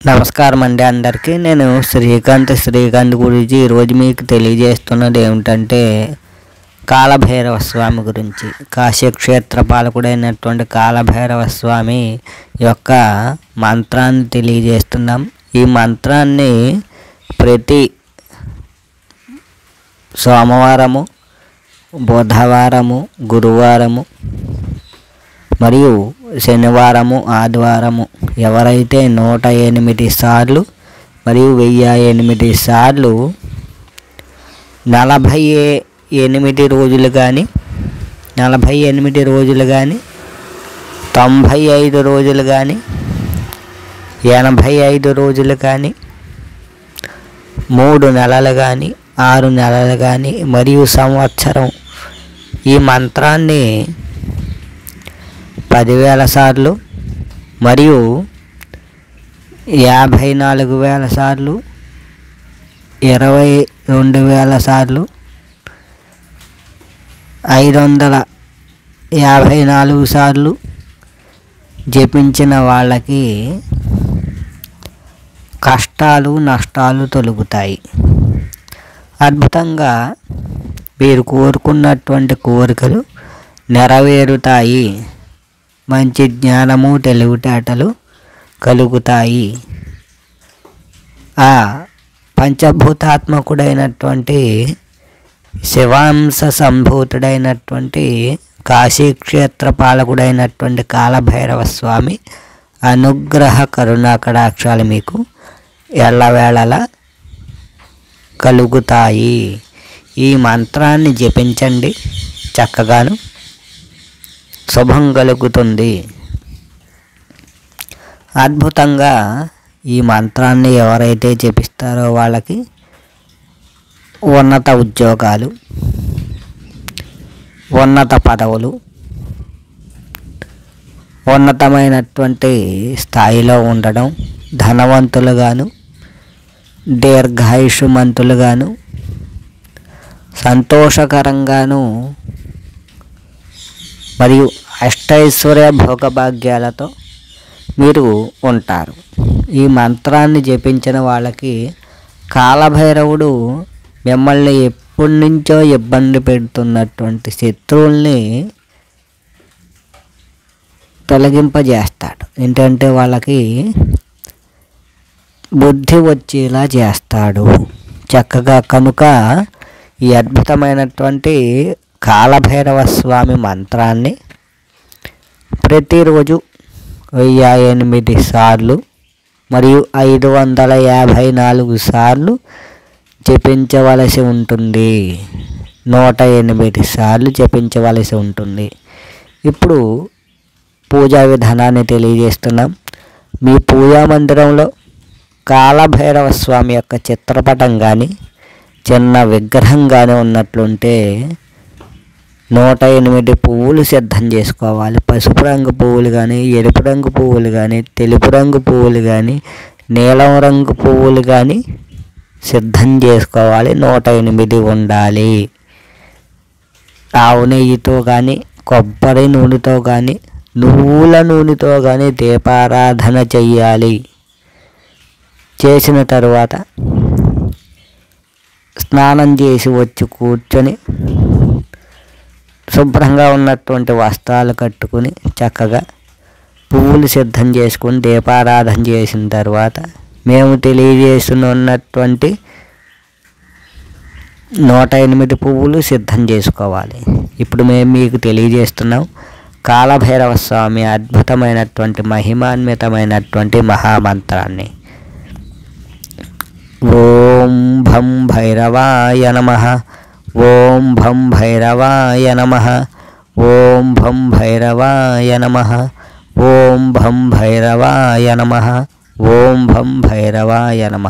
నమస్కారం అండి అందరికీ నేను శ్రీకాంత్ శ్రీకాంత్ గురించి ఈరోజు మీకు తెలియజేస్తున్నది ఏమిటంటే కాలభైరవ స్వామి గురించి కాశీక్షేత్ర పాలకుడైనటువంటి కాలభైరవ స్వామి యొక్క మంత్రాన్ని తెలియజేస్తున్నాం ఈ మంత్రాన్ని ప్రతి సోమవారము బుధవారము గురువారము మరియు శనివారము ఆదివారము ఎవరైతే నూట ఎనిమిది సార్లు మరియు వెయ్యి ఎనిమిది సార్లు నలభై ఎనిమిది రోజులు కానీ నలభై ఎనిమిది రోజులు కానీ తొంభై ఐదు రోజులు కానీ ఎనభై ఐదు రోజులు కానీ మూడు నెలలు కానీ ఆరు నెలలు కానీ మరియు సంవత్సరం ఈ మంత్రాన్ని పదివేల సార్లు మరియు యాభై నాలుగు వేల సార్లు ఇరవై రెండు వేల సార్లు ఐదు వందల యాభై నాలుగు సార్లు జపించిన వాళ్ళకి కష్టాలు నష్టాలు తొలుగుతాయి అద్భుతంగా మీరు కోరుకున్నటువంటి కోరికలు నెరవేరుతాయి మంచి జ్ఞానము తెలివితేటలు కలుగుతాయి ఆ పంచభూతాత్మకుడైనటువంటి శివాంశ సంభూతుడైనటువంటి కాశీక్షేత్ర పాలకుడైనటువంటి కాలభైరవ స్వామి అనుగ్రహ కరుణాకటాక్షాలు మీకు ఎల్లవేళలా కలుగుతాయి ఈ మంత్రాన్ని జపించండి చక్కగాను శుభం కలుగుతుంది అద్భుతంగా ఈ మంత్రాన్ని ఎవరైతే జపిస్తారో వాళ్ళకి ఉన్నత ఉద్యోగాలు ఉన్నత పదవులు ఉన్నతమైనటువంటి స్థాయిలో ఉండడం ధనవంతులుగాను దీర్ఘాయుషుమంతులుగాను సంతోషకరంగాను మరియు అష్టైశ్వర్య భోగభాగ్యాలతో మీరు ఉంటారు ఈ మంత్రాన్ని జపించిన వాళ్ళకి కాలభైరవుడు మిమ్మల్ని ఎప్పటి నుంచో ఇబ్బంది పెడుతున్నటువంటి శత్రువుల్ని తొలగింపజేస్తాడు ఏంటంటే వాళ్ళకి బుద్ధి వచ్చేలా చేస్తాడు చక్కగా కనుక ఈ అద్భుతమైనటువంటి కాలభైరవ స్వామి మంత్రాన్ని ప్రతిరోజు వెయ్యి ఎనిమిది సార్లు మరియు ఐదు వందల యాభై నాలుగు సార్లు జపించవలసి ఉంటుంది నూట ఎనిమిది సార్లు జపించవలసి ఉంటుంది ఇప్పుడు పూజా విధానాన్ని తెలియజేస్తున్నాం మీ పూజా మందిరంలో కాలభైరవ స్వామి యొక్క చిత్రపటం కానీ చిన్న విగ్రహం కానీ ఉన్నట్లుంటే నూట ఎనిమిది పువ్వులు సిద్ధం చేసుకోవాలి పసుపు రంగు పువ్వులు కానీ ఎరుపు రంగు పువ్వులు కానీ తెలుపు రంగు పువ్వులు కానీ నీలం రంగు పువ్వులు కానీ సిద్ధం చేసుకోవాలి నూట ఎనిమిది ఉండాలి ఆవు నెయ్యితో కానీ కొబ్బరి నూనెతో కానీ నువ్వుల నూనెతో కానీ దీపారాధన చెయ్యాలి చేసిన తరువాత స్నానం చేసి వచ్చి కూర్చొని శుభ్రంగా ఉన్నటువంటి వస్త్రాలు కట్టుకుని చక్కగా పువ్వులు సిద్ధం చేసుకుని దీపారాధన చేసిన తర్వాత మేము తెలియజేస్తున్నటువంటి నూట ఎనిమిది పువ్వులు సిద్ధం చేసుకోవాలి ఇప్పుడు మేము మీకు తెలియజేస్తున్నాం కాలభైరవ స్వామి అద్భుతమైనటువంటి మహిమాన్వితమైనటువంటి మహామంత్రాన్ని ఓం భం భైరవాయ నమ ఓం భం భైరవాయ నమ ఓం భం భైరవాయ నమ ఓం భం భైరవాయ నమ ఓం భం భైరవాయ నమ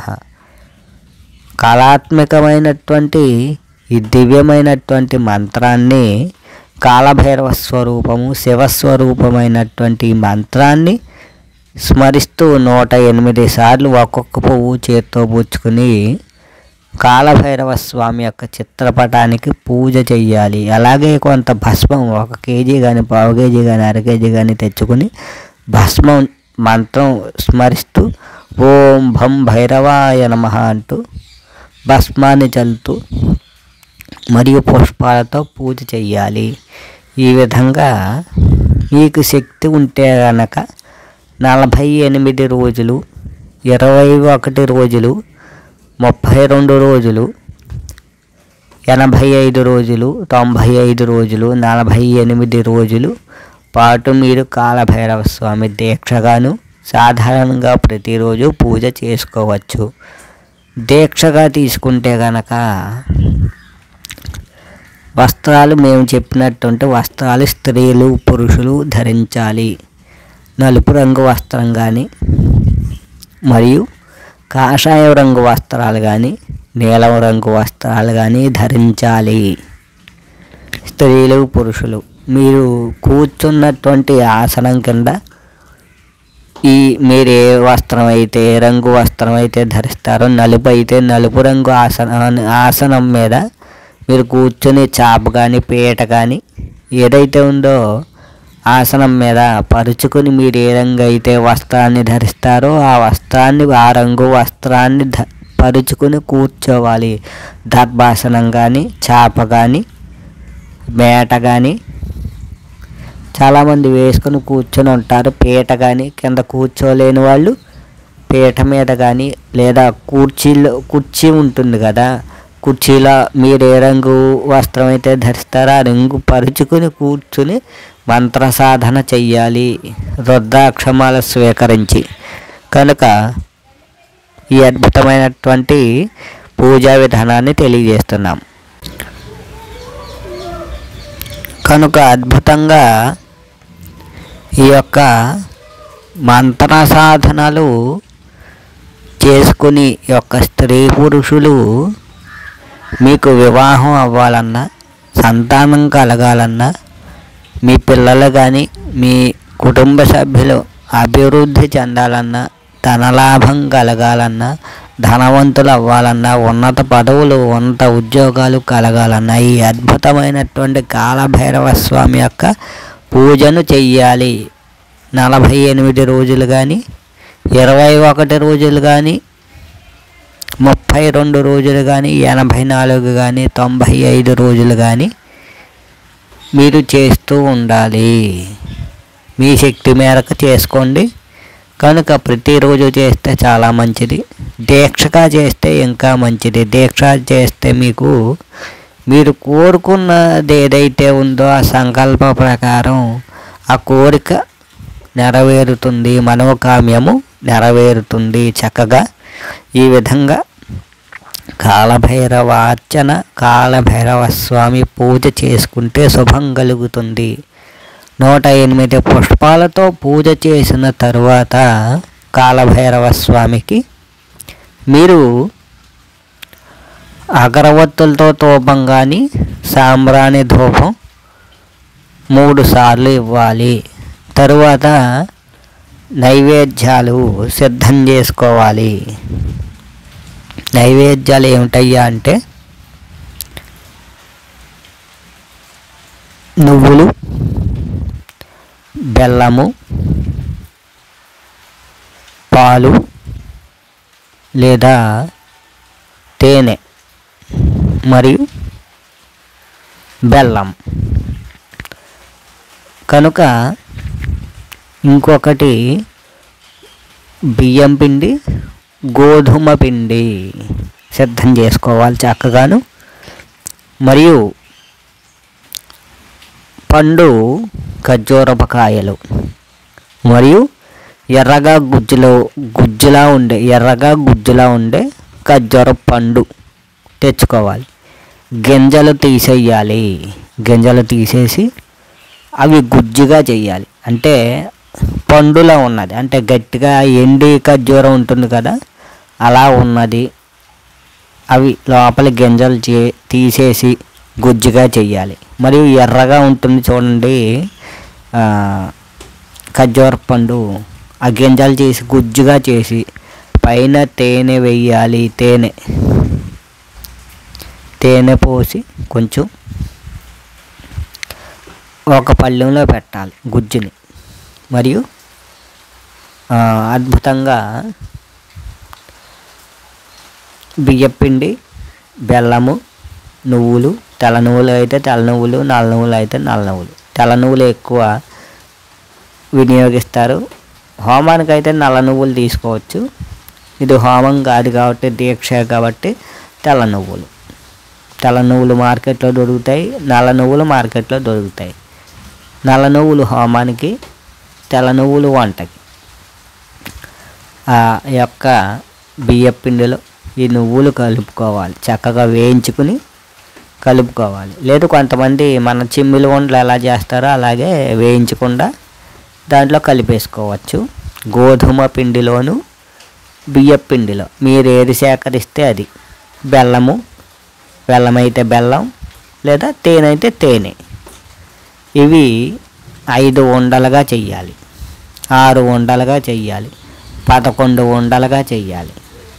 కళాత్మకమైనటువంటి ఈ దివ్యమైనటువంటి మంత్రాన్ని కాలభైరవ స్వరూపము శివస్వరూపమైనటువంటి ఈ మంత్రాన్ని స్మరిస్తూ నూట ఎనిమిది సార్లు ఒక్కొక్క పువ్వు చేత్తో పుచ్చుకుని కాలభైరవ స్వామి యొక్క చిత్రపటానికి పూజ చెయ్యాలి అలాగే కొంత భస్మం ఒక కేజీ కానీ పావు కేజీ కానీ అర కేజీ కానీ తెచ్చుకుని భస్మం మంత్రం స్మరిస్తూ ఓం భం భైరవాయ నమ అంటూ భస్మాన్ని చల్లుతూ మరియు పుష్పాలతో పూజ చేయాలి ఈ విధంగా మీకు శక్తి ఉంటే గనక నలభై ఎనిమిది రోజులు ఇరవై ఒకటి రోజులు ముప్పై రెండు రోజులు ఎనభై ఐదు రోజులు తొంభై ఐదు రోజులు నలభై ఎనిమిది రోజులు పాటు మీరు కాలభైరవ స్వామి దీక్షగాను సాధారణంగా ప్రతిరోజు పూజ చేసుకోవచ్చు దీక్షగా తీసుకుంటే గనక వస్త్రాలు మేము చెప్పినట్టుంటే వస్త్రాలు స్త్రీలు పురుషులు ధరించాలి నలుపు రంగు వస్త్రం కానీ మరియు కాషాయ రంగు వస్త్రాలు కానీ నీలం రంగు వస్త్రాలు కానీ ధరించాలి స్త్రీలు పురుషులు మీరు కూర్చున్నటువంటి ఆసనం కింద ఈ మీరు ఏ వస్త్రం అయితే ఏ రంగు వస్త్రం అయితే ధరిస్తారో నలుపు అయితే నలుపు రంగు ఆసనం ఆసనం మీద మీరు కూర్చొని చాప కానీ పీట కానీ ఏదైతే ఉందో ఆసనం మీద పరుచుకొని మీరు ఏ రంగు అయితే వస్త్రాన్ని ధరిస్తారో ఆ వస్త్రాన్ని ఆ రంగు వస్త్రాన్ని ధ పరుచుకొని కూర్చోవాలి దర్భాసనం కానీ చాప కానీ మేట కానీ చాలామంది వేసుకొని కూర్చొని ఉంటారు పీట కానీ కింద కూర్చోలేని వాళ్ళు పీట మీద కానీ లేదా కుర్చీలో కుర్చీ ఉంటుంది కదా కుర్చీలో మీరు ఏ రంగు వస్త్రం అయితే ధరిస్తారో ఆ రంగు పరుచుకుని కూర్చుని మంత్ర సాధన చెయ్యాలి రుద్రాక్షమాల స్వీకరించి కనుక ఈ అద్భుతమైనటువంటి పూజా విధానాన్ని తెలియజేస్తున్నాం కనుక అద్భుతంగా ఈ యొక్క మంత్ర సాధనలు చేసుకుని ఈ యొక్క స్త్రీ పురుషులు మీకు వివాహం అవ్వాలన్నా సంతానం కలగాలన్నా మీ పిల్లలు కానీ మీ కుటుంబ సభ్యులు అభివృద్ధి చెందాలన్నా ధనలాభం కలగాలన్నా ధనవంతులు అవ్వాలన్నా ఉన్నత పదవులు ఉన్నత ఉద్యోగాలు కలగాలన్నా ఈ అద్భుతమైనటువంటి కాలభైరవ స్వామి యొక్క పూజను చెయ్యాలి నలభై ఎనిమిది రోజులు కానీ ఇరవై ఒకటి రోజులు కానీ ముప్పై రెండు రోజులు కానీ ఎనభై నాలుగు కానీ తొంభై ఐదు రోజులు కానీ మీరు చేస్తూ ఉండాలి మీ శక్తి మేరకు చేసుకోండి కనుక ప్రతిరోజు చేస్తే చాలా మంచిది దీక్షగా చేస్తే ఇంకా మంచిది దీక్ష చేస్తే మీకు మీరు కోరుకున్నది ఏదైతే ఉందో ఆ సంకల్ప ప్రకారం ఆ కోరిక నెరవేరుతుంది మనోకామ్యము నెరవేరుతుంది చక్కగా ఈ విధంగా కాలభైరవ అర్చన కాలభైరవ స్వామి పూజ చేసుకుంటే శుభం కలుగుతుంది నూట ఎనిమిది పుష్పాలతో పూజ చేసిన తరువాత కాలభైరవ స్వామికి మీరు అగరవత్తులతో ధూపం కానీ సాంబ్రాణి ధూపం మూడు సార్లు ఇవ్వాలి తరువాత నైవేద్యాలు సిద్ధం చేసుకోవాలి నైవేద్యాలు ఏమిటయ్యా అంటే నువ్వులు బెల్లము పాలు లేదా తేనె మరియు బెల్లం కనుక ఇంకొకటి బియ్యం పిండి గోధుమ పిండి సిద్ధం చేసుకోవాలి చక్కగాను మరియు పండు ఖర్జూరపకాయలు మరియు ఎర్రగా గుజ్జులో గుజ్జులా ఉండే ఎర్రగా గుజ్జులా ఉండే ఖర్జూర పండు తెచ్చుకోవాలి గింజలు తీసేయాలి గింజలు తీసేసి అవి గుజ్జుగా చేయాలి అంటే పండులా ఉన్నది అంటే గట్టిగా ఎండి ఖర్జూరం ఉంటుంది కదా అలా ఉన్నది అవి లోపల గింజలు చే తీసేసి గుజ్జుగా చెయ్యాలి మరియు ఎర్రగా ఉంటుంది చూడండి ఆ, ఖర్జూర పండు ఆ గింజలు చేసి గుజ్జుగా చేసి పైన తేనె వెయ్యాలి తేనె తేనె పోసి కొంచెం ఒక పళ్ళెంలో పెట్టాలి గుజ్జుని మరియు ఆ, అద్భుతంగా బియ్యపిండి బెల్లము నువ్వులు తెల్ల నువ్వులు అయితే తెల్ల నువ్వులు నల్ల నువ్వులు అయితే నల్ల నువ్వులు తెల్ల నువ్వులు ఎక్కువ వినియోగిస్తారు హోమానికి అయితే నల్ల నువ్వులు తీసుకోవచ్చు ఇది హోమం కాదు కాబట్టి దీక్ష కాబట్టి తెల్ల నువ్వులు తెల్ల నువ్వులు మార్కెట్లో దొరుకుతాయి నల్ల నువ్వులు మార్కెట్లో దొరుకుతాయి నల్ల నువ్వులు హోమానికి తెల్ల నువ్వులు వంటకి ఆ యొక్క బియ్య పిండిలో ఈ నువ్వులు కలుపుకోవాలి చక్కగా వేయించుకుని కలుపుకోవాలి లేదు కొంతమంది మన చిమ్మిలి వంటలు ఎలా చేస్తారో అలాగే వేయించకుండా దాంట్లో కలిపేసుకోవచ్చు గోధుమ పిండిలోను బియ్య పిండిలో మీరు ఏది సేకరిస్తే అది బెల్లము బెల్లం అయితే బెల్లం లేదా తేనె అయితే తేనె ఇవి ఐదు ఉండలుగా చెయ్యాలి ఆరు ఉండలుగా చెయ్యాలి పదకొండు ఉండలుగా చెయ్యాలి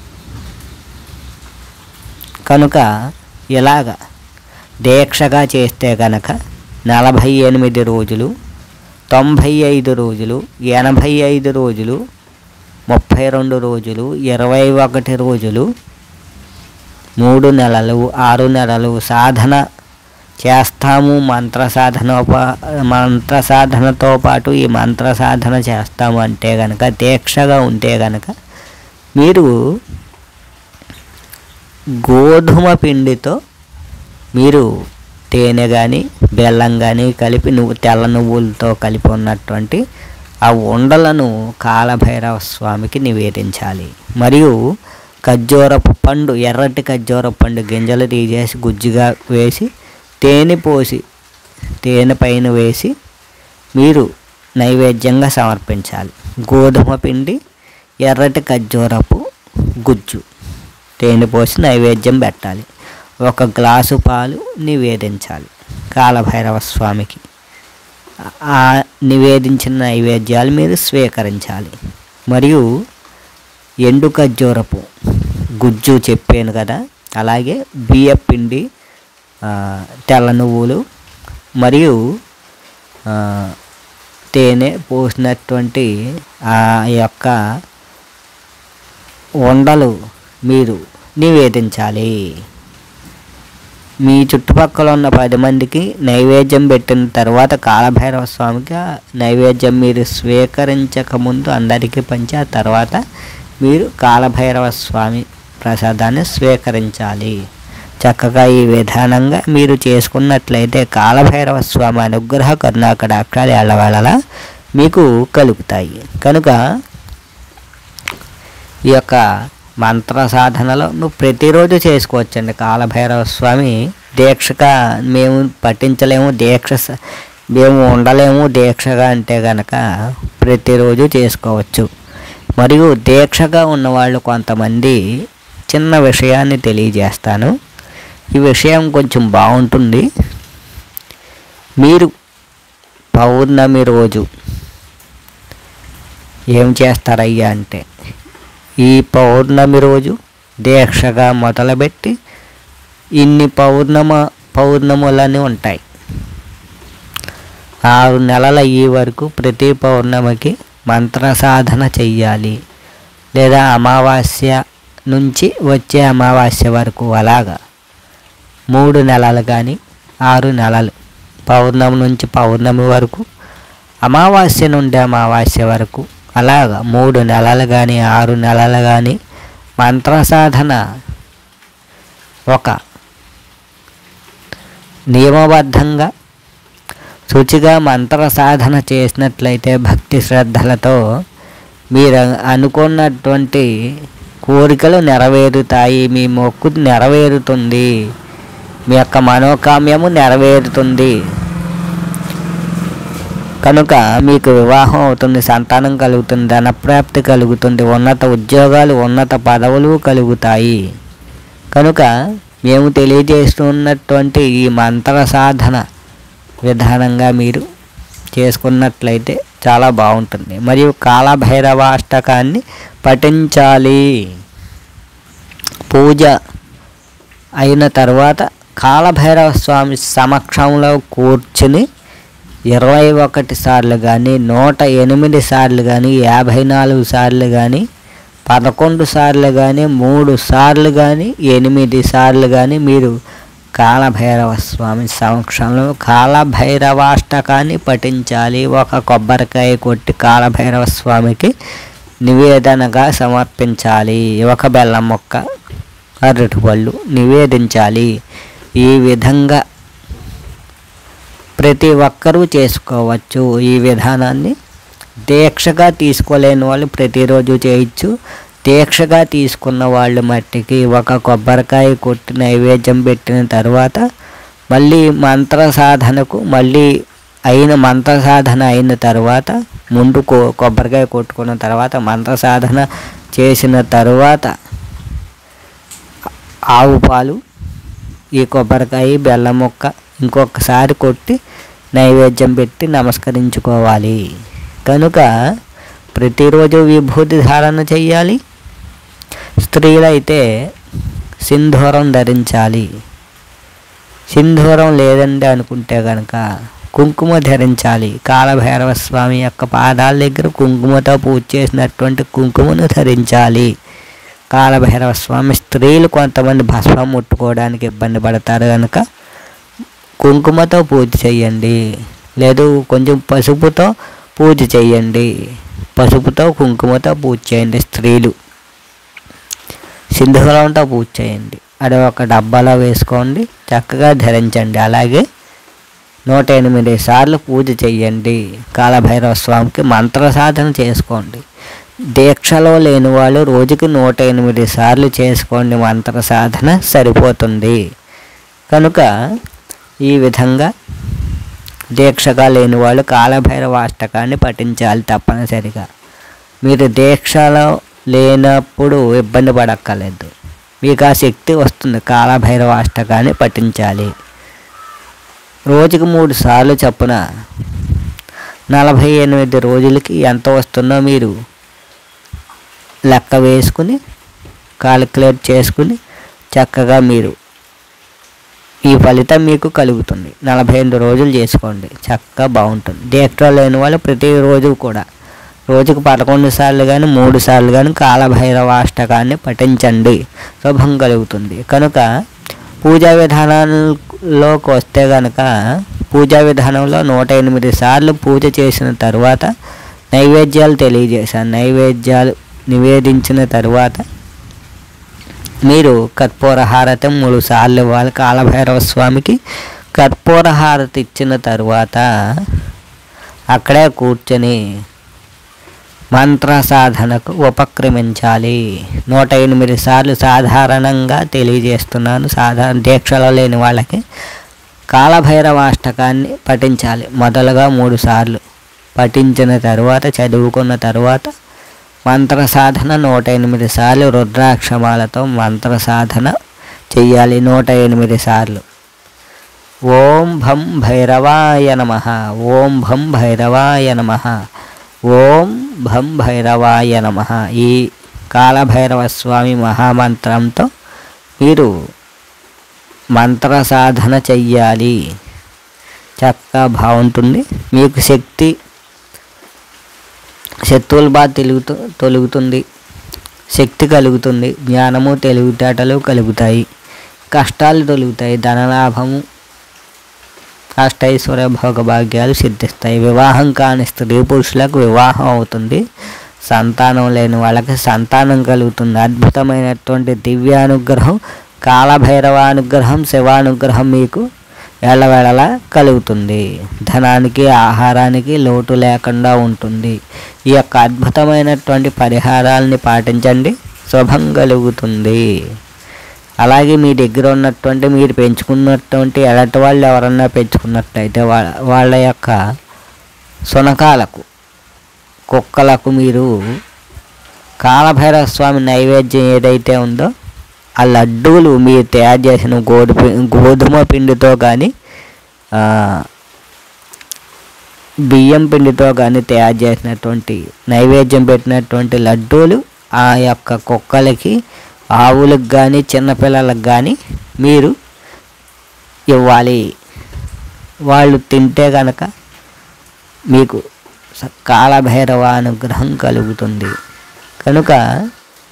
కనుక ఇలాగ దీక్షగా చేస్తే కనుక నలభై ఎనిమిది రోజులు తొంభై ఐదు రోజులు ఎనభై ఐదు రోజులు ముప్పై రెండు రోజులు ఇరవై ఒకటి రోజులు మూడు నెలలు ఆరు నెలలు సాధన చేస్తాము మంత్ర సాధన మంత్ర సాధనతో పాటు ఈ మంత్ర సాధన చేస్తాము అంటే కనుక దీక్షగా ఉంటే కనుక మీరు గోధుమ పిండితో మీరు తేనె కానీ బెల్లం కానీ కలిపి నువ్వు తెల్ల నువ్వులతో కలిపి ఉన్నటువంటి ఆ ఉండలను కాలభైరవ స్వామికి నివేదించాలి మరియు ఖర్జూరపు పండు ఎర్రటి ఖర్జూరపు పండు గింజలు తీసేసి గుజ్జుగా వేసి తేనె పోసి తేనె పైన వేసి మీరు నైవేద్యంగా సమర్పించాలి గోధుమ పిండి ఎర్రటి ఖర్జూరపు గుజ్జు తేనె పోసి నైవేద్యం పెట్టాలి ఒక గ్లాసు పాలు నివేదించాలి కాలభైరవ స్వామికి ఆ నివేదించిన నైవేద్యాలు మీరు స్వీకరించాలి మరియు ఎండు ఖర్జూరపు గుజ్జు చెప్పాను కదా అలాగే బియ్య పిండి ఆ, తెల్ల నువ్వులు మరియు ఆ, తేనె పోసినటువంటి ఆ యొక్క ఉండలు మీరు నివేదించాలి మీ చుట్టుపక్కల ఉన్న పది మందికి నైవేద్యం పెట్టిన తర్వాత కాలభైరవ స్వామికి ఆ నైవేద్యం మీరు స్వీకరించక ముందు అందరికీ పంచి ఆ తర్వాత మీరు కాలభైరవ స్వామి ప్రసాదాన్ని స్వీకరించాలి చక్కగా ఈ విధానంగా మీరు చేసుకున్నట్లయితే కాలభైరవ స్వామి అనుగ్రహ కరుణాకటాక్షాలు ఎల్లవేళలా మీకు కలుగుతాయి కనుక ఈ యొక్క మంత్ర సాధనలో నువ్వు ప్రతిరోజు చేసుకోవచ్చండి కాలభైరవ స్వామి దీక్షగా మేము పఠించలేము దీక్ష స- మేము ఉండలేము దీక్షగా అంటే కనుక ప్రతిరోజు చేసుకోవచ్చు మరియు దీక్షగా ఉన్నవాళ్ళు కొంతమంది చిన్న విషయాన్ని తెలియజేస్తాను ఈ విషయం కొంచెం బాగుంటుంది మీరు పౌర్ణమి రోజు ఏం చేస్తారయ్యా అంటే ఈ పౌర్ణమి రోజు దీక్షగా మొదలుపెట్టి ఇన్ని పౌర్ణమ పౌర్ణములని ఉంటాయి ఆరు నెలల ఈ వరకు ప్రతి పౌర్ణమికి మంత్ర సాధన చెయ్యాలి లేదా అమావాస్య నుంచి వచ్చే అమావాస్య వరకు అలాగా మూడు నెలలు కానీ ఆరు నెలలు పౌర్ణమి నుంచి పౌర్ణమి వరకు అమావాస్య నుండి అమావాస్య వరకు అలాగా మూడు నెలలు కానీ ఆరు నెలలు కానీ మంత్ర సాధన ఒక నియమబద్ధంగా శుచిగా మంత్ర సాధన చేసినట్లయితే భక్తి శ్రద్ధలతో మీరు అనుకున్నటువంటి కోరికలు నెరవేరుతాయి మీ మొక్కు నెరవేరుతుంది మీ యొక్క మనోకామ్యము నెరవేరుతుంది కనుక మీకు వివాహం అవుతుంది సంతానం కలుగుతుంది ధనప్రాప్తి కలుగుతుంది ఉన్నత ఉద్యోగాలు ఉన్నత పదవులు కలుగుతాయి కనుక మేము తెలియజేస్తున్నటువంటి ఈ మంత్ర సాధన విధానంగా మీరు చేసుకున్నట్లయితే చాలా బాగుంటుంది మరియు కాలభైరవాష్టకాన్ని పఠించాలి పూజ అయిన తర్వాత కాలభైరవ స్వామి సమక్షంలో కూర్చుని ఇరవై ఒకటి సార్లు కానీ నూట ఎనిమిది సార్లు కానీ యాభై నాలుగు సార్లు కానీ పదకొండు సార్లు కానీ మూడు సార్లు కానీ ఎనిమిది సార్లు కానీ మీరు కాలభైరవ స్వామి సమక్షంలో కాలభైరవాష్టకాన్ని పఠించాలి ఒక కొబ్బరికాయ కొట్టి కాలభైరవ స్వామికి నివేదనగా సమర్పించాలి ఒక బెల్లం మొక్క అరటిపళ్ళు నివేదించాలి ఈ విధంగా ప్రతి ఒక్కరూ చేసుకోవచ్చు ఈ విధానాన్ని దీక్షగా తీసుకోలేని వాళ్ళు ప్రతిరోజు చేయొచ్చు దీక్షగా తీసుకున్న వాళ్ళు మట్టికి ఒక కొబ్బరికాయ కొట్టి నైవేద్యం పెట్టిన తర్వాత మళ్ళీ మంత్ర సాధనకు మళ్ళీ అయిన మంత్ర సాధన అయిన తర్వాత ముందు కొ కొబ్బరికాయ కొట్టుకున్న తర్వాత మంత్ర సాధన చేసిన తర్వాత ఆవు పాలు ఈ కొబ్బరికాయ బెల్లం ముక్క ఇంకొకసారి కొట్టి నైవేద్యం పెట్టి నమస్కరించుకోవాలి కనుక ప్రతిరోజు విభూతి ధారణ చెయ్యాలి స్త్రీలైతే సింధూరం ధరించాలి సింధూరం లేదండి అనుకుంటే కనుక కుంకుమ ధరించాలి కాలభైరవ స్వామి యొక్క పాదాల దగ్గర కుంకుమతో పూజ చేసినటువంటి కుంకుమను ధరించాలి కాలభైరవ స్వామి స్త్రీలు కొంతమంది భస్మం ముట్టుకోవడానికి ఇబ్బంది పడతారు కనుక కుంకుమతో పూజ చేయండి లేదు కొంచెం పసుపుతో పూజ చేయండి పసుపుతో కుంకుమతో పూజ చేయండి స్త్రీలు సింధూరంతో పూజ చేయండి అది ఒక డబ్బాలో వేసుకోండి చక్కగా ధరించండి అలాగే నూట ఎనిమిది సార్లు పూజ చేయండి కాలభైరవ స్వామికి మంత్ర సాధన చేసుకోండి దీక్షలో లేని వాళ్ళు రోజుకి నూట ఎనిమిది సార్లు చేసుకోండి మంత్ర సాధన సరిపోతుంది కనుక ఈ విధంగా దీక్షగా లేని వాళ్ళు కాలభైరవ అష్టకాన్ని పఠించాలి తప్పనిసరిగా మీరు దీక్షలో లేనప్పుడు ఇబ్బంది పడక్కర్లేదు మీకు ఆ శక్తి వస్తుంది కాలభైరవ అష్టకాన్ని పఠించాలి రోజుకు మూడు సార్లు చొప్పున నలభై ఎనిమిది రోజులకి ఎంత వస్తుందో మీరు లెక్క వేసుకుని కాలిక్యులేట్ చేసుకుని చక్కగా మీరు ఈ ఫలితం మీకు కలుగుతుంది నలభై ఎనిమిది రోజులు చేసుకోండి చక్కగా బాగుంటుంది దీక్షలో లేని వాళ్ళు ప్రతిరోజు కూడా రోజుకు పదకొండు సార్లు కానీ మూడు సార్లు కానీ కాలభైరవ అష్టకాన్ని పఠించండి శుభం కలుగుతుంది కనుక పూజా విధానాల్లోకి వస్తే కనుక పూజా విధానంలో నూట ఎనిమిది సార్లు పూజ చేసిన తర్వాత నైవేద్యాలు తెలియజేశాను నైవేద్యాలు నివేదించిన తర్వాత మీరు కర్పూర హారతి మూడు సార్లు ఇవ్వాలి కాలభైరవ స్వామికి కర్పూర హారతి ఇచ్చిన తర్వాత అక్కడే కూర్చొని మంత్ర సాధనకు ఉపక్రమించాలి నూట ఎనిమిది సార్లు సాధారణంగా తెలియజేస్తున్నాను సాధారణ దీక్షలో లేని వాళ్ళకి కాలభైరవాష్టకాన్ని పఠించాలి మొదలుగా మూడు సార్లు పఠించిన తర్వాత చదువుకున్న తర్వాత మంత్ర సాధన నూట ఎనిమిది సార్లు రుద్రాక్షమాలతో మంత్ర సాధన చెయ్యాలి నూట ఎనిమిది సార్లు ఓం భం భైరవాయ నమ ఓం భం భైరవాయ నమ ఓం భం భైరవాయ నమ ఈ కాలభైరవ స్వామి మహామంత్రంతో మీరు మంత్ర సాధన చెయ్యాలి చక్కగా బాగుంటుంది మీకు శక్తి శత్రువులు బాగా తెలుగుతూ తొలుగుతుంది శక్తి కలుగుతుంది జ్ఞానము తెలివితేటలు కలుగుతాయి కష్టాలు తొలుగుతాయి ధనలాభము అష్టైశ్వర్య భోగభాగ్యాలు సిద్ధిస్తాయి వివాహం కాని స్త్రీ పురుషులకు వివాహం అవుతుంది సంతానం లేని వాళ్ళకి సంతానం కలుగుతుంది అద్భుతమైనటువంటి దివ్యానుగ్రహం కాలభైరవానుగ్రహం శివానుగ్రహం మీకు వేళవేళలా కలుగుతుంది ధనానికి ఆహారానికి లోటు లేకుండా ఉంటుంది ఈ యొక్క అద్భుతమైనటువంటి పరిహారాలని పాటించండి శుభం కలుగుతుంది అలాగే మీ దగ్గర ఉన్నటువంటి మీరు పెంచుకున్నటువంటి ఎలాంటి వాళ్ళు ఎవరన్నా పెంచుకున్నట్టయితే వాళ్ళ వాళ్ళ యొక్క సునకాలకు కుక్కలకు మీరు కాలభైరవ స్వామి నైవేద్యం ఏదైతే ఉందో ఆ లడ్డూలు మీరు తయారు చేసిన గోధు గోధుమ పిండితో కానీ బియ్యం పిండితో కానీ తయారు చేసినటువంటి నైవేద్యం పెట్టినటువంటి లడ్డూలు ఆ యొక్క కుక్కలకి ఆవులకు కానీ చిన్నపిల్లలకు కానీ మీరు ఇవ్వాలి వాళ్ళు తింటే కనుక మీకు స- కాలభైరవ అనుగ్రహం కలుగుతుంది కనుక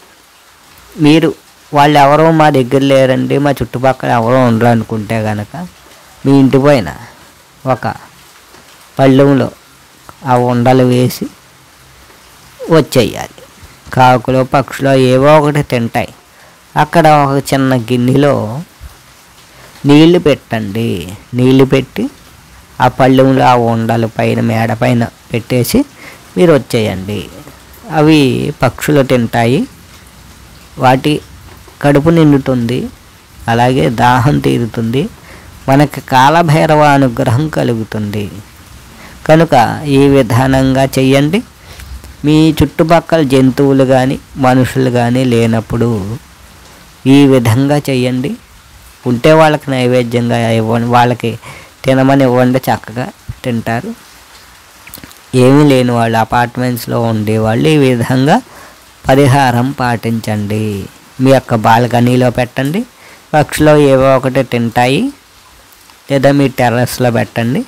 మీరు వాళ్ళు ఎవరో మా దగ్గర లేరండి మా చుట్టుపక్కల ఎవరో ఉండరు అనుకుంటే కనుక మీ ఇంటి పైన ఒక పళ్ళెంలో ఆ ఉండలు వేసి వచ్చేయాలి కాకులు పక్షులు ఏవో ఒకటి తింటాయి అక్కడ ఒక చిన్న గిన్నెలో నీళ్లు పెట్టండి నీళ్లు పెట్టి ఆ పళ్ళెంలో ఆ ఉండలు పైన మేడ పైన పెట్టేసి మీరు వచ్చేయండి అవి పక్షులు తింటాయి వాటి కడుపు నిండుతుంది అలాగే దాహం తీరుతుంది మనకి కాలభైరవ అనుగ్రహం కలుగుతుంది కనుక ఈ విధానంగా చెయ్యండి మీ చుట్టుపక్కల జంతువులు కానీ మనుషులు కానీ లేనప్పుడు ఈ విధంగా చెయ్యండి ఉంటే వాళ్ళకి నైవేద్యంగా ఇవ్వండి వాళ్ళకి తినమని ఇవ్వండి చక్కగా తింటారు ఏమీ లేని వాళ్ళు అపార్ట్మెంట్స్లో ఉండేవాళ్ళు ఈ విధంగా పరిహారం పాటించండి మీ యొక్క బాల్కనీలో పెట్టండి పక్షులు ఏవో ఒకటి తింటాయి లేదా మీ టెర్రస్లో పెట్టండి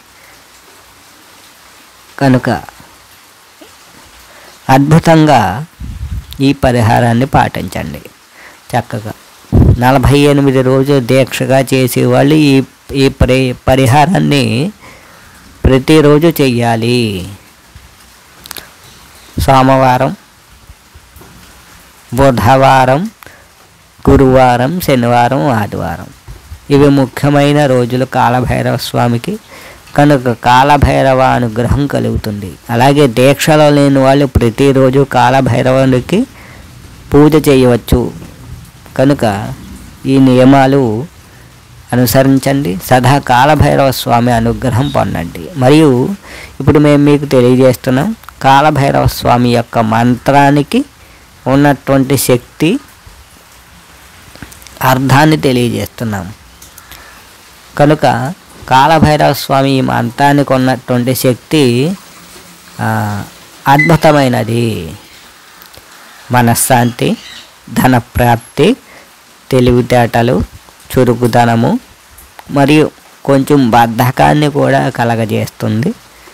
కనుక అద్భుతంగా ఈ పరిహారాన్ని పాటించండి చక్కగా నలభై ఎనిమిది రోజులు దీక్షగా చేసేవాళ్ళు ఈ ఈ పరి పరిహారాన్ని ప్రతిరోజు చెయ్యాలి సోమవారం బుధవారం గురువారం శనివారం ఆదివారం ఇవి ముఖ్యమైన రోజులు కాలభైరవ స్వామికి కనుక కాలభైరవ అనుగ్రహం కలుగుతుంది అలాగే దీక్షలో లేని వాళ్ళు ప్రతిరోజు కాలభైరవునికి పూజ చేయవచ్చు కనుక ఈ నియమాలు అనుసరించండి సదా కాలభైరవ స్వామి అనుగ్రహం పొందండి మరియు ఇప్పుడు మేము మీకు తెలియజేస్తున్నాం కాలభైరవ స్వామి యొక్క మంత్రానికి ఉన్నటువంటి శక్తి అర్థాన్ని తెలియజేస్తున్నాం కనుక కాలభైరవ స్వామి ఈ మంత్రానికి ఉన్నటువంటి శక్తి ఆ, అద్భుతమైనది మనశ్శాంతి ధనప్రాప్తి తెలివితేటలు చురుకుదనము మరియు కొంచెం బద్ధకాన్ని కూడా కలగజేస్తుంది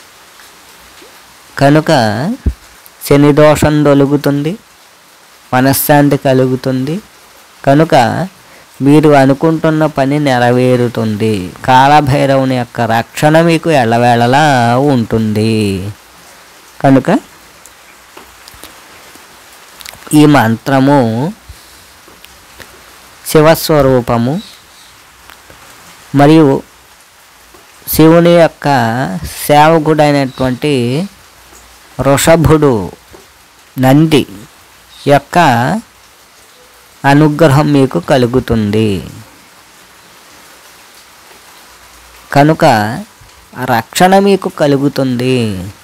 కనుక శని దోషం తొలుగుతుంది మనశ్శాంతి కలుగుతుంది కనుక మీరు అనుకుంటున్న పని నెరవేరుతుంది కాలభైరవుని యొక్క రక్షణ మీకు ఎల్లవేళలా ఉంటుంది కనుక ఈ మంత్రము శివస్వరూపము మరియు శివుని యొక్క సేవకుడైనటువంటి వృషభుడు నంది యొక్క అనుగ్రహం మీకు కలుగుతుంది కనుక రక్షణ మీకు కలుగుతుంది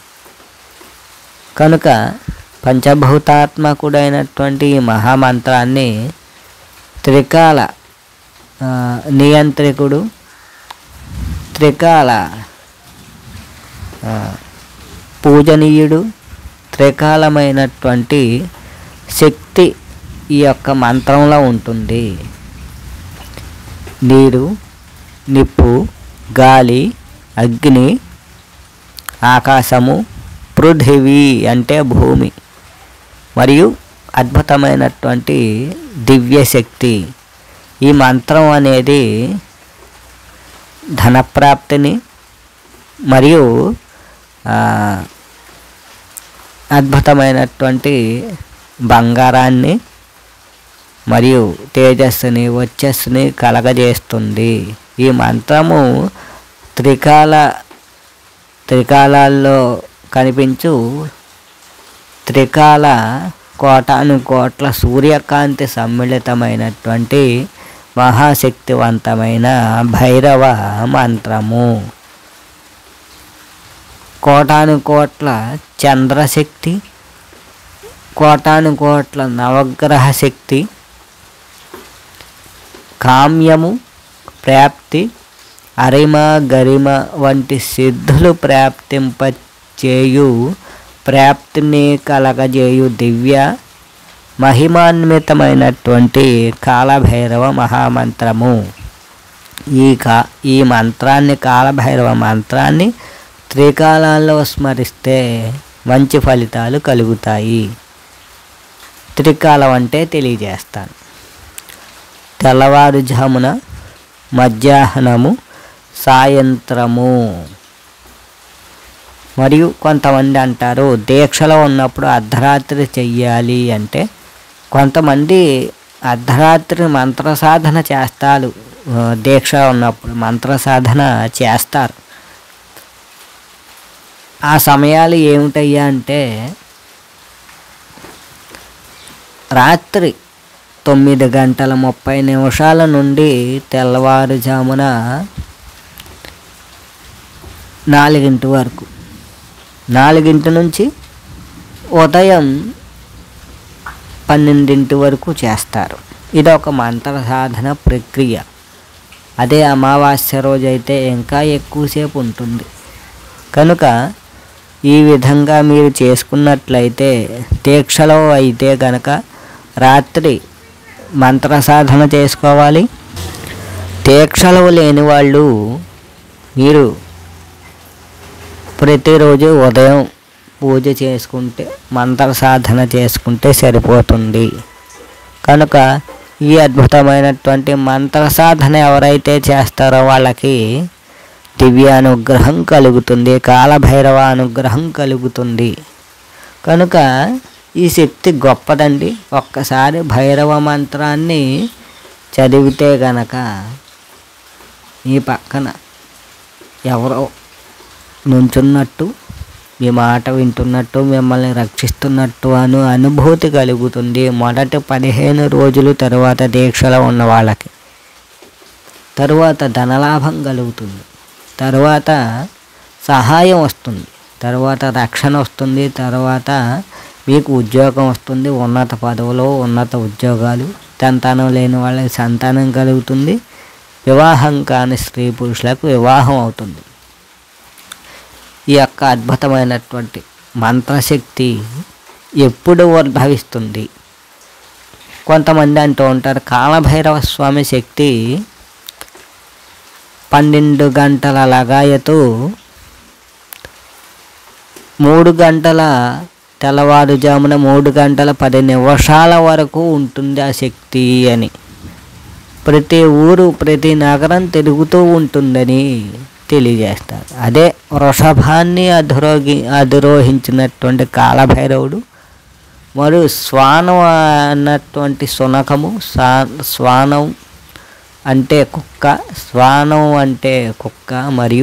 కనుక పంచభూతాత్మకుడైనటువంటి ఈ మహామంత్రాన్ని త్రికాల ఆ, నియంత్రికుడు త్రికాల ఆ, పూజనీయుడు త్రికాలమైనటువంటి శక్తి ఈ యొక్క మంత్రంలో ఉంటుంది నీరు నిప్పు గాలి అగ్ని ఆకాశము పృథివీ అంటే భూమి మరియు అద్భుతమైనటువంటి దివ్యశక్తి ఈ మంత్రం అనేది ధనప్రాప్తిని మరియు ఆ, అద్భుతమైనటువంటి బంగారాన్ని మరియు తేజస్సుని వచ్చస్సుని కలగజేస్తుంది ఈ మంత్రము త్రికాల త్రికాలాల్లో కనిపించు త్రికాల కోటాను కోట్ల సూర్యకాంతి సమ్మిళితమైనటువంటి మహాశక్తివంతమైన భైరవ మంత్రము కోటాను కోట్ల చంద్రశక్తి కోటాను కోట్ల నవగ్రహ శక్తి కామ్యము ప్రాప్తి అరిమ గరిమ వంటి సిద్ధులు ప్రాప్తింప చేయు ప్రాప్తిని కలగజేయు దివ్య మహిమాన్వితమైనటువంటి కాలభైరవ మహామంత్రము ఈ కా ఈ మంత్రాన్ని కాలభైరవ మంత్రాన్ని త్రికాలాల్లో స్మరిస్తే మంచి ఫలితాలు కలుగుతాయి త్రికాలం అంటే తెలియజేస్తాను తెల్లవారుజామున మధ్యాహ్నము సాయంత్రము మరియు కొంతమంది అంటారు దీక్షలో ఉన్నప్పుడు అర్ధరాత్రి చెయ్యాలి అంటే కొంతమంది అర్ధరాత్రి మంత్ర సాధన చేస్తారు ఆ, దీక్ష ఉన్నప్పుడు మంత్ర సాధన చేస్తారు ఆ సమయాలు ఏమిటయ్యా అంటే రాత్రి తొమ్మిది గంటల ముప్పై నిమిషాల నుండి తెల్లవారుజామున నాలుగింటి వరకు నాలుగింటి నుంచి ఉదయం పన్నెండింటి వరకు చేస్తారు ఇది ఒక మంత్ర సాధన ప్రక్రియ అదే అమావాస్య రోజు అయితే ఇంకా ఎక్కువసేపు ఉంటుంది కనుక ఈ విధంగా మీరు చేసుకున్నట్లయితే దీక్షలో అయితే కనుక రాత్రి మంత్ర సాధన చేసుకోవాలి దీక్షలో లేని వాళ్ళు మీరు ప్రతిరోజు ఉదయం పూజ చేసుకుంటే మంత్ర సాధన చేసుకుంటే సరిపోతుంది కనుక ఈ అద్భుతమైనటువంటి మంత్ర సాధన ఎవరైతే చేస్తారో వాళ్ళకి దివ్య అనుగ్రహం కలుగుతుంది కాలభైరవ అనుగ్రహం కలుగుతుంది కనుక ఈ శక్తి గొప్పదండి ఒక్కసారి భైరవ మంత్రాన్ని చదివితే గనక మీ పక్కన ఎవరో నుంచున్నట్టు మీ మాట వింటున్నట్టు మిమ్మల్ని రక్షిస్తున్నట్టు అను అనుభూతి కలుగుతుంది మొదటి పదిహేను రోజులు తరువాత దీక్షలో ఉన్న వాళ్ళకి తరువాత ధనలాభం కలుగుతుంది తరువాత సహాయం వస్తుంది తర్వాత రక్షణ వస్తుంది తర్వాత మీకు ఉద్యోగం వస్తుంది ఉన్నత పదవులు ఉన్నత ఉద్యోగాలు సంతానం లేని వాళ్ళకి సంతానం కలుగుతుంది వివాహం కాని స్త్రీ పురుషులకు వివాహం అవుతుంది ఈ యొక్క అద్భుతమైనటువంటి మంత్రశక్తి ఎప్పుడు ఉద్భవిస్తుంది కొంతమంది అంటూ ఉంటారు కాలభైరవ స్వామి శక్తి పన్నెండు గంటల లగాయతు మూడు గంటల తెల్లవారుజామున మూడు గంటల పది నిమిషాల వరకు ఉంటుంది ఆ శక్తి అని ప్రతి ఊరు ప్రతి నగరం తిరుగుతూ ఉంటుందని తెలియజేస్తారు అదే వృషభాన్ని అధిరోగి అధిరోహించినటువంటి కాలభైరవుడు మరియు శ్వానం అన్నటువంటి శునకము స్వా శ్వానం అంటే కుక్క శ్వానం అంటే కుక్క మరియు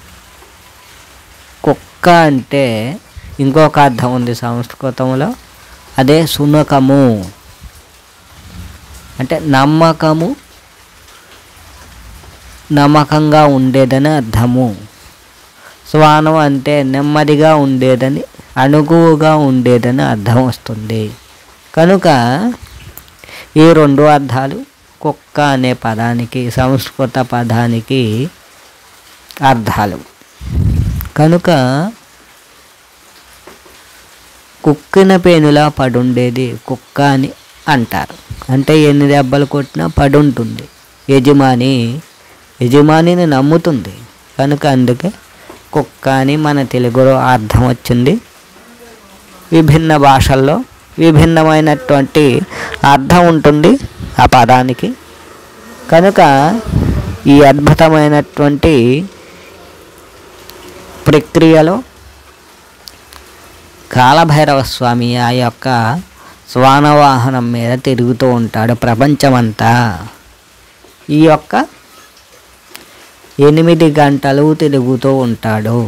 కుక్క అంటే ఇంకొక అర్థం ఉంది సంస్కృతంలో అదే శునకము అంటే నమ్మకము నమ్మకంగా ఉండేదని అర్థము శ్వానం అంటే నెమ్మదిగా ఉండేదని అణుగువుగా ఉండేదని అర్థం వస్తుంది కనుక ఈ రెండు అర్థాలు కుక్క అనే పదానికి సంస్కృత పదానికి అర్థాలు కనుక కుక్కిన పేనులా పడుండేది కుక్క అని అంటారు అంటే ఎన్ని దెబ్బలు కొట్టినా పడుంటుంది యజమాని యజమానిని నమ్ముతుంది కనుక అందుకే కుక్క అని మన తెలుగులో అర్థం వచ్చింది విభిన్న భాషల్లో విభిన్నమైనటువంటి అర్థం ఉంటుంది ఆ పదానికి కనుక ఈ అద్భుతమైనటువంటి ప్రక్రియలో కాలభైరవ స్వామి ఆ యొక్క శ్వానవాహనం మీద తిరుగుతూ ఉంటాడు ప్రపంచమంతా ఈ యొక్క ఎనిమిది గంటలు తిరుగుతూ ఉంటాడు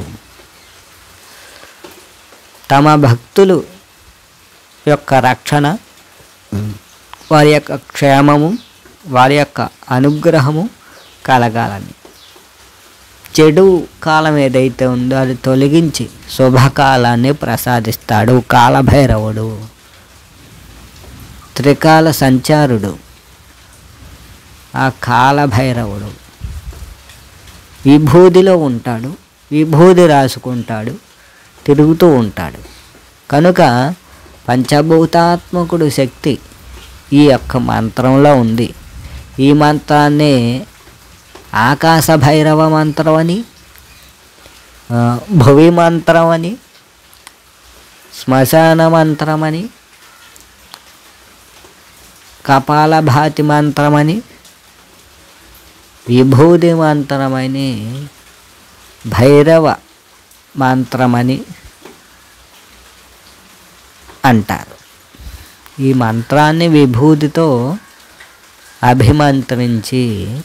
తమ భక్తులు యొక్క రక్షణ వారి యొక్క క్షేమము వారి యొక్క అనుగ్రహము కలగాలని చెడు కాలం ఏదైతే ఉందో అది తొలగించి శుభకాలాన్ని ప్రసాదిస్తాడు కాలభైరవుడు త్రికాల సంచారుడు ఆ కాలభైరవుడు విభూదిలో ఉంటాడు విభూది రాసుకుంటాడు తిరుగుతూ ఉంటాడు కనుక పంచభూతాత్మకుడు శక్తి ఈ యొక్క మంత్రంలో ఉంది ఈ మంత్రాన్ని ఆకాశ భైరవ మంత్రం అని ఆ, భువి మంత్రం అని శ్మశాన మంత్రం అని కపాలభాతి మంత్రమని విభూది మంత్రమని భైరవ మంత్రమని అంటారు ఈ మంత్రాన్ని విభూతితో అభిమంత్రించి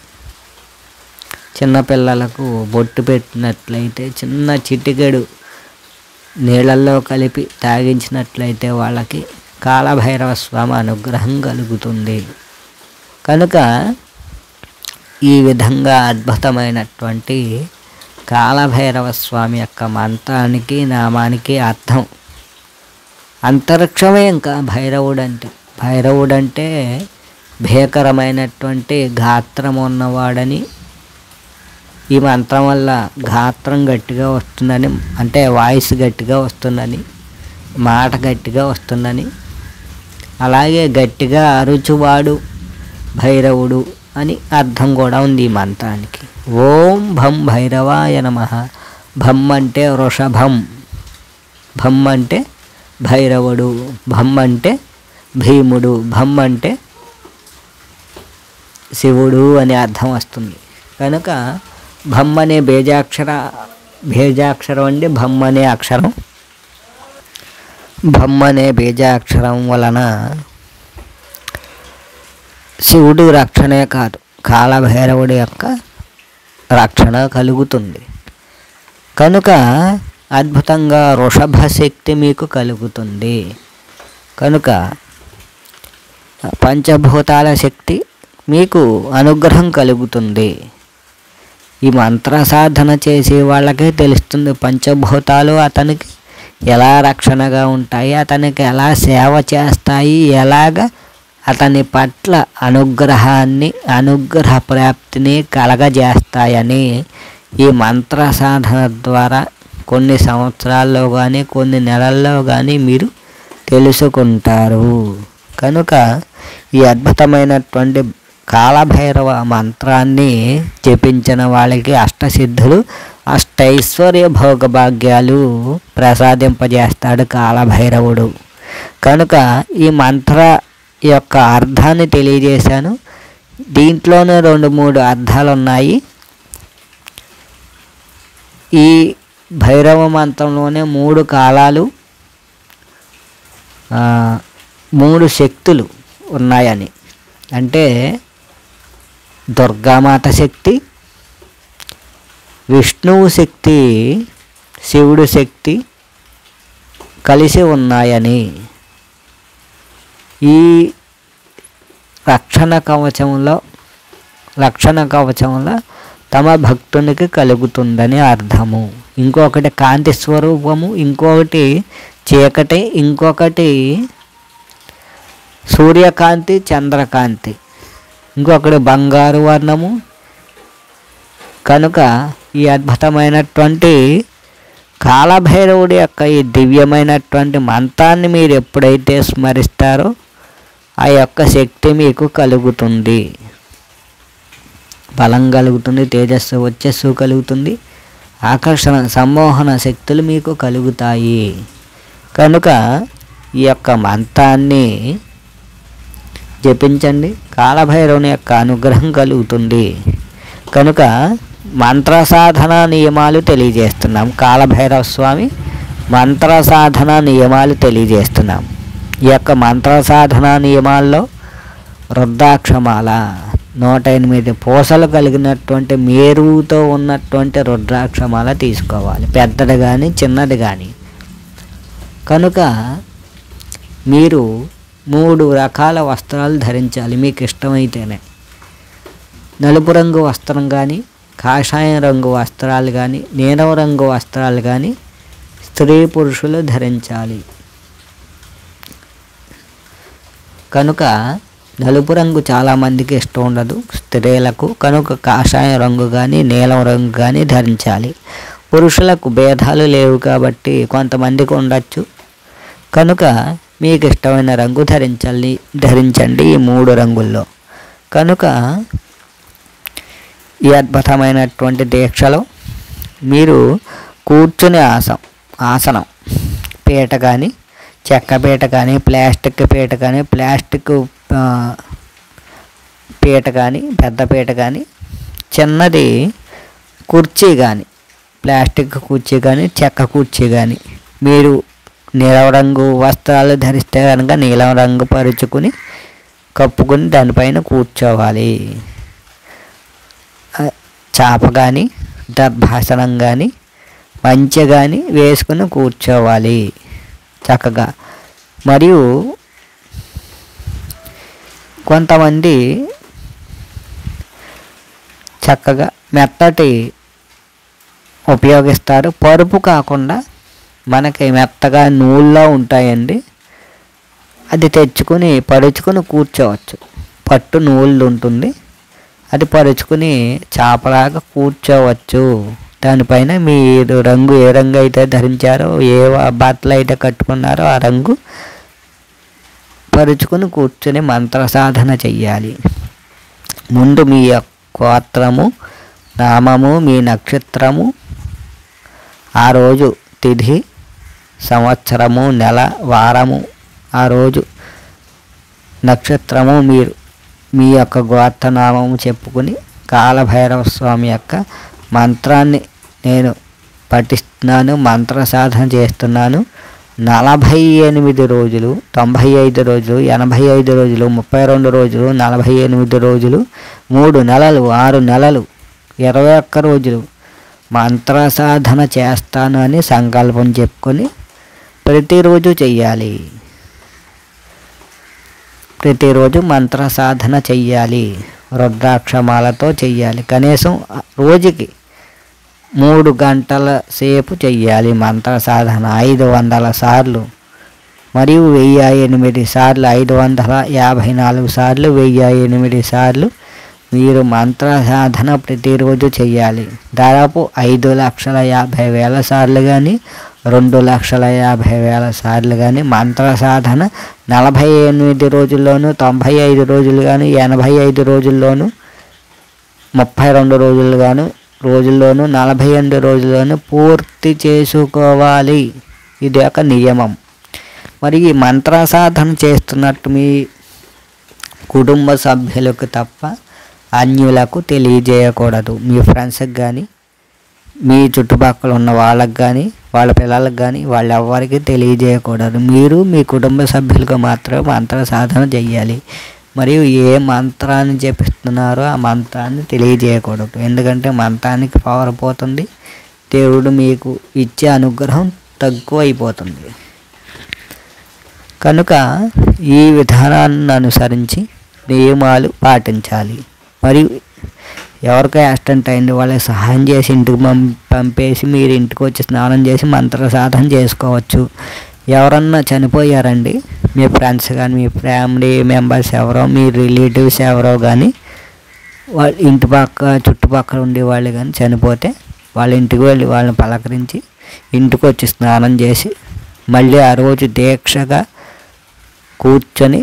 చిన్నపిల్లలకు బొట్టు పెట్టినట్లయితే చిన్న చిటికెడు నీళ్ళల్లో కలిపి తాగించినట్లయితే వాళ్ళకి కాలభైరవ స్వామి అనుగ్రహం కలుగుతుంది కనుక ఈ విధంగా అద్భుతమైనటువంటి కాలభైరవ స్వామి యొక్క మంత్రానికి నామానికి అర్థం అంతరిక్షమే ఇంకా భైరవుడు అంటే భైరవుడు అంటే భీకరమైనటువంటి గాత్రం ఉన్నవాడని ఈ మంత్రం వల్ల గాత్రం గట్టిగా వస్తుందని అంటే వాయిస్ గట్టిగా వస్తుందని మాట గట్టిగా వస్తుందని అలాగే గట్టిగా అరుచువాడు భైరవుడు అని అర్థం కూడా ఉంది ఈ మంత్రానికి ఓం భం భైరవాయ నమ భం అంటే వృషభం భం అంటే భైరవుడు భం అంటే భీముడు భం అంటే శివుడు అని అర్థం వస్తుంది కనుక భం అనే బేజాక్షర బేజాక్షరం అంటే భం అనే అక్షరం భం అనే బీజాక్షరం వలన శివుడు రక్షణే కాదు కాలభైరవుడి యొక్క రక్షణ కలుగుతుంది కనుక అద్భుతంగా వృషభ శక్తి మీకు కలుగుతుంది కనుక పంచభూతాల శక్తి మీకు అనుగ్రహం కలుగుతుంది ఈ మంత్ర సాధన చేసే వాళ్ళకే తెలుస్తుంది పంచభూతాలు అతనికి ఎలా రక్షణగా ఉంటాయి అతనికి ఎలా సేవ చేస్తాయి ఎలాగ అతని పట్ల అనుగ్రహాన్ని అనుగ్రహ ప్రాప్తిని కలగజేస్తాయని ఈ మంత్ర సాధన ద్వారా కొన్ని సంవత్సరాల్లో కానీ కొన్ని నెలల్లో కానీ మీరు తెలుసుకుంటారు కనుక ఈ అద్భుతమైనటువంటి కాలభైరవ మంత్రాన్ని జపించిన వాళ్ళకి అష్టసిద్ధులు అష్టైశ్వర్య భోగభాగ్యాలు ప్రసాదింపజేస్తాడు కాలభైరవుడు కనుక ఈ మంత్ర యొక్క అర్థాన్ని తెలియజేశాను దీంట్లోనే రెండు మూడు అర్థాలు ఉన్నాయి ఈ భైరవ మంత్రంలోనే మూడు కాలాలు ఆ, మూడు శక్తులు ఉన్నాయని అంటే దుర్గామాత శక్తి విష్ణువు శక్తి శివుడు శక్తి కలిసి ఉన్నాయని ఈ రక్షణ కవచంలో రక్షణ కవచంలో తమ భక్తునికి కలుగుతుందని అర్థము ఇంకొకటి కాంతి స్వరూపము ఇంకొకటి చీకటి ఇంకొకటి సూర్యకాంతి చంద్రకాంతి ఇంకొకటి బంగారు వర్ణము కనుక ఈ అద్భుతమైనటువంటి కాలభైరవుడి యొక్క ఈ దివ్యమైనటువంటి మంత్రాన్ని మీరు ఎప్పుడైతే స్మరిస్తారో ఆ యొక్క శక్తి మీకు కలుగుతుంది బలం కలుగుతుంది తేజస్సు వచ్చస్సు కలుగుతుంది ఆకర్షణ సమ్మోహన శక్తులు మీకు కలుగుతాయి కనుక ఈ యొక్క మంత్రాన్ని జపించండి కాలభైరవుని యొక్క అనుగ్రహం కలుగుతుంది కనుక మంత్ర సాధన నియమాలు తెలియజేస్తున్నాం కాలభైరవ స్వామి మంత్ర సాధన నియమాలు తెలియజేస్తున్నాం ఈ యొక్క మంత్ర సాధన నియమాల్లో రుద్రాక్షమాల నూట ఎనిమిది పూసలు కలిగినటువంటి మేరుతో ఉన్నటువంటి రుద్రాక్షమాల తీసుకోవాలి పెద్దది కానీ చిన్నది కానీ కనుక మీరు మూడు రకాల వస్త్రాలు ధరించాలి మీకు ఇష్టమైతేనే నలుపు రంగు వస్త్రం కానీ కాషాయం రంగు వస్త్రాలు కానీ నీలం రంగు వస్త్రాలు కానీ స్త్రీ పురుషులు ధరించాలి కనుక నలుపు రంగు చాలామందికి ఇష్టం ఉండదు స్త్రీలకు కనుక కాషాయం రంగు కానీ నీలం రంగు కానీ ధరించాలి పురుషులకు భేదాలు లేవు కాబట్టి కొంతమందికి ఉండొచ్చు కనుక మీకు ఇష్టమైన రంగు ధరించాలి ధరించండి ఈ మూడు రంగుల్లో కనుక ఈ అద్భుతమైనటువంటి దీక్షలో మీరు కూర్చునే ఆసం ఆసనం పీట కానీ చెక్క పీట కానీ ప్లాస్టిక్ పీట కానీ ప్లాస్టిక్ ఆ, పీట కానీ పెద్ద పీట కానీ చిన్నది కుర్చీ కానీ ప్లాస్టిక్ కుర్చీ కానీ చెక్క కుర్చీ కానీ మీరు నీలం రంగు వస్త్రాలు ధరిస్తే కనుక నీలం రంగు పరుచుకుని కప్పుకుని దానిపైన కూర్చోవాలి ఆ, చాప కానీ దర్భాసనం కానీ మంచి కానీ వేసుకుని కూర్చోవాలి చక్కగా మరియు కొంతమంది చక్కగా మెత్తటి ఉపయోగిస్తారు పరుపు కాకుండా మనకి మెత్తగా నూలులా ఉంటాయండి అది తెచ్చుకొని పరుచుకొని కూర్చోవచ్చు పట్టు నూలు ఉంటుంది అది పరుచుకుని చాపలాగా కూర్చోవచ్చు దానిపైన మీరు రంగు ఏ రంగు అయితే ధరించారో ఏ బట్టలు అయితే కట్టుకున్నారో ఆ రంగు పరుచుకుని కూర్చొని మంత్ర సాధన చెయ్యాలి ముందు మీ యొక్క గోత్రము నామము మీ నక్షత్రము ఆ రోజు తిథి సంవత్సరము నెల వారము ఆ రోజు నక్షత్రము మీరు మీ యొక్క గోత్రనామము చెప్పుకుని కాలభైరవ స్వామి యొక్క మంత్రాన్ని నేను పఠిస్తున్నాను మంత్ర సాధన చేస్తున్నాను నలభై ఎనిమిది రోజులు తొంభై ఐదు రోజులు ఎనభై ఐదు రోజులు ముప్పై రెండు రోజులు నలభై ఎనిమిది రోజులు మూడు నెలలు ఆరు నెలలు ఇరవై ఒక్క రోజులు మంత్ర సాధన చేస్తాను అని సంకల్పం చెప్పుకొని ప్రతిరోజు చెయ్యాలి ప్రతిరోజు మంత్ర సాధన చెయ్యాలి రుద్రాక్షమాలతో చెయ్యాలి కనీసం రోజుకి మూడు గంటల సేపు చెయ్యాలి మంత్ర సాధన ఐదు వందల సార్లు మరియు వెయ్యి ఎనిమిది సార్లు ఐదు వందల యాభై నాలుగు సార్లు వెయ్యి ఎనిమిది సార్లు మీరు మంత్ర సాధన ప్రతిరోజు చెయ్యాలి దాదాపు ఐదు లక్షల యాభై వేల సార్లు కానీ రెండు లక్షల యాభై వేల సార్లు కానీ మంత్ర సాధన నలభై ఎనిమిది రోజుల్లోనూ తొంభై ఐదు రోజులు కానీ ఎనభై ఐదు రోజుల్లోనూ ముప్పై రెండు రోజులు గాను రోజుల్లోనూ నలభై ఎనిమిది రోజుల్లోనూ పూర్తి చేసుకోవాలి ఇది ఒక నియమం మరి ఈ మంత్ర సాధన చేస్తున్నట్టు మీ కుటుంబ సభ్యులకు తప్ప అన్యులకు తెలియజేయకూడదు మీ ఫ్రెండ్స్కి కానీ మీ చుట్టుపక్కల ఉన్న వాళ్ళకి కానీ వాళ్ళ పిల్లలకు కానీ వాళ్ళ ఎవరికి తెలియజేయకూడదు మీరు మీ కుటుంబ సభ్యులకు మాత్రమే మంత్ర సాధన చెయ్యాలి మరియు ఏ మంత్రాన్ని జపిస్తున్నారో ఆ మంత్రాన్ని తెలియజేయకూడదు ఎందుకంటే మంత్రానికి పవర్ పోతుంది దేవుడు మీకు ఇచ్చే అనుగ్రహం తక్కువ అయిపోతుంది కనుక ఈ విధానాన్ని అనుసరించి నియమాలు పాటించాలి మరియు ఎవరికో యాక్సిడెంట్ అయింది వాళ్ళకి సహాయం చేసి ఇంటికి పం- పంపేసి మీరు ఇంటికి వచ్చి స్నానం చేసి మంత్ర సాధన చేసుకోవచ్చు ఎవరన్నా చనిపోయారండి మీ ఫ్రెండ్స్ కానీ మీ ఫ్యామిలీ మెంబర్స్ ఎవరో మీ రిలేటివ్స్ ఎవరో కానీ వాళ్ళ ఇంటి పక్క చుట్టుపక్కల ఉండే వాళ్ళు కానీ చనిపోతే వాళ్ళ ఇంటికి వెళ్ళి వాళ్ళని పలకరించి ఇంటికి వచ్చి స్నానం చేసి మళ్ళీ ఆ రోజు దీక్షగా కూర్చొని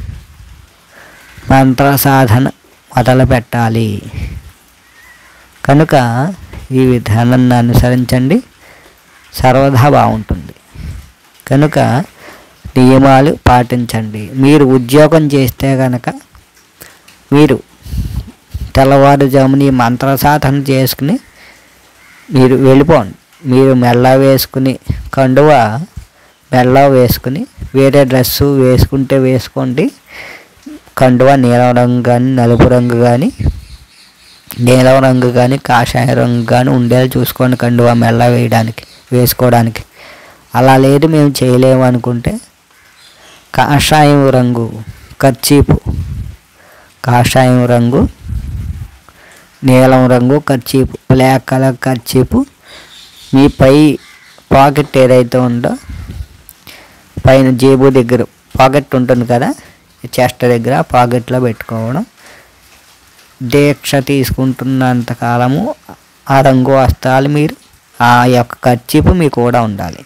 మంత్ర సాధన మొదలు పెట్టాలి కనుక ఈ విధానాన్ని అనుసరించండి సర్వదా బాగుంటుంది కనుక నియమాలు పాటించండి మీరు ఉద్యోగం చేస్తే కనుక మీరు తెల్లవారుజామున ఈ మంత్ర సాధన చేసుకుని మీరు వెళ్ళిపోండి మీరు మెల్ల వేసుకుని కండువ మెల్ల వేసుకుని వేరే డ్రెస్సు వేసుకుంటే వేసుకోండి కండువ నీలం రంగు కానీ నలుపు రంగు కానీ నీలం రంగు కానీ కాషాయ రంగు కానీ ఉండేలా చూసుకోండి కండువ మెల్ల వేయడానికి వేసుకోవడానికి అలా లేదు మేము చేయలేము అనుకుంటే కాషాయం రంగు కర్చీపు కాషాయం రంగు నీలం రంగు కర్చీపు బ్లాక్ కలర్ కర్చీపు మీ పై పాకెట్ ఏదైతే ఉందో పైన జేబు దగ్గర పాకెట్ ఉంటుంది కదా చెస్ట్ దగ్గర ఆ పాకెట్లో పెట్టుకోవడం దీక్ష తీసుకుంటున్నంత కాలము ఆ రంగు వస్త్రాలు మీరు ఆ యొక్క ఖర్చీపు మీకు కూడా ఉండాలి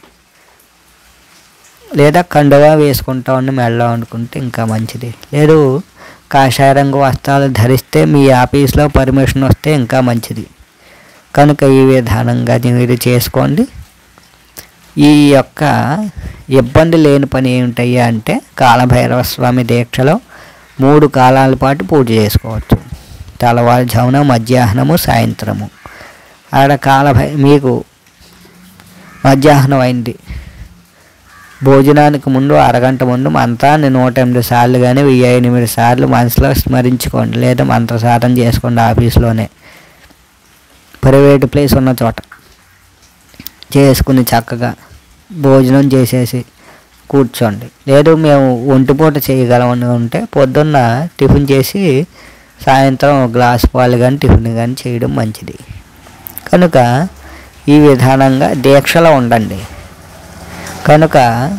లేదా కండువా వేసుకుంటా ఉండి మెడలో అనుకుంటే ఇంకా మంచిది లేదు కాషాయ రంగు వస్త్రాలు ధరిస్తే మీ ఆఫీస్లో పర్మిషన్ వస్తే ఇంకా మంచిది కనుక ఈ విధానంగా మీరు చేసుకోండి ఈ యొక్క ఇబ్బంది లేని పని ఏమిటయ్యా అంటే కాలభైరవ స్వామి దీక్షలో మూడు కాలాల పాటు పూజ చేసుకోవచ్చు తెల్లవారుజామున మధ్యాహ్నము సాయంత్రము ఆడ కాల భై- మీకు మధ్యాహ్నం అయింది భోజనానికి ముందు అరగంట ముందు మంత్రాన్ని నూట ఎనిమిది సార్లు కానీ వెయ్యి ఎనిమిది సార్లు మనసులో స్మరించుకోండి లేదా మంత్రసాధన చేసుకోండి ఆఫీస్లోనే ప్రైవేట్ ప్లేస్ ఉన్న చోట చేసుకుని చక్కగా భోజనం చేసేసి కూర్చోండి లేదు మేము ఒంటిపూట చేయగలమని ఉంటే పొద్దున్న టిఫిన్ చేసి సాయంత్రం ఒక గ్లాస్ పాలు కానీ టిఫిన్ కానీ చేయడం మంచిది కనుక ఈ విధానంగా దీక్షలో ఉండండి కనుక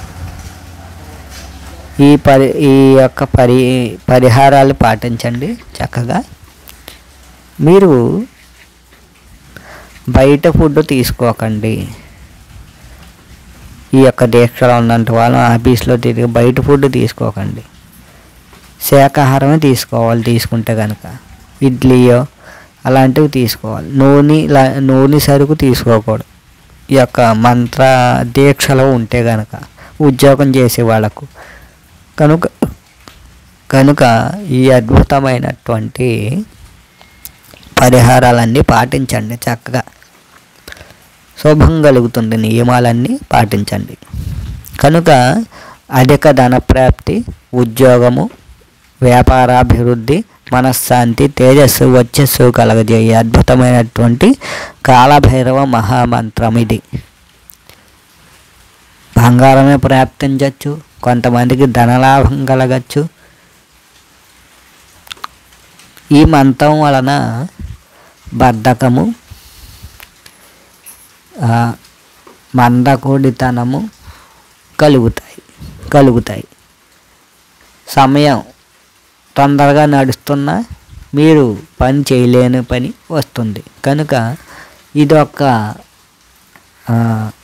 ఈ పరి ఈ యొక్క పరి పరిహారాలు పాటించండి చక్కగా మీరు బయట ఫుడ్ తీసుకోకండి ఈ యొక్క దీక్షలో ఉన్నంత వాళ్ళు ఆఫీస్లో తిరిగి బయట ఫుడ్ తీసుకోకండి శాకాహారమే తీసుకోవాలి తీసుకుంటే కనుక ఇడ్లీయో అలాంటివి తీసుకోవాలి నూనె లా- నూనె సరుకు తీసుకోకూడదు ఈ యొక్క మంత్ర దీక్షలో ఉంటే కనుక ఉద్యోగం చేసే వాళ్ళకు కనుక కనుక ఈ అద్భుతమైనటువంటి పరిహారాలన్నీ పాటించండి చక్కగా శుభం కలుగుతుంది నియమాలన్నీ పాటించండి కనుక అధిక ధనప్రాప్తి ఉద్యోగము వ్యాపారాభివృద్ధి మనశ్శాంతి తేజస్సు వచ్చస్సు కలగజేయ అద్భుతమైనటువంటి కాలభైరవ మహామంత్రం ఇది బంగారమే ప్రాప్తించవచ్చు కొంతమందికి ధనలాభం కలగచ్చు ఈ మంత్రం వలన బద్ధకము ఆ, మందకొడితనము కలుగుతాయి కలుగుతాయి సమయం తొందరగా నడుస్తున్నా మీరు పని చేయలేని పని వస్తుంది కనుక ఇది ఒక ఆ,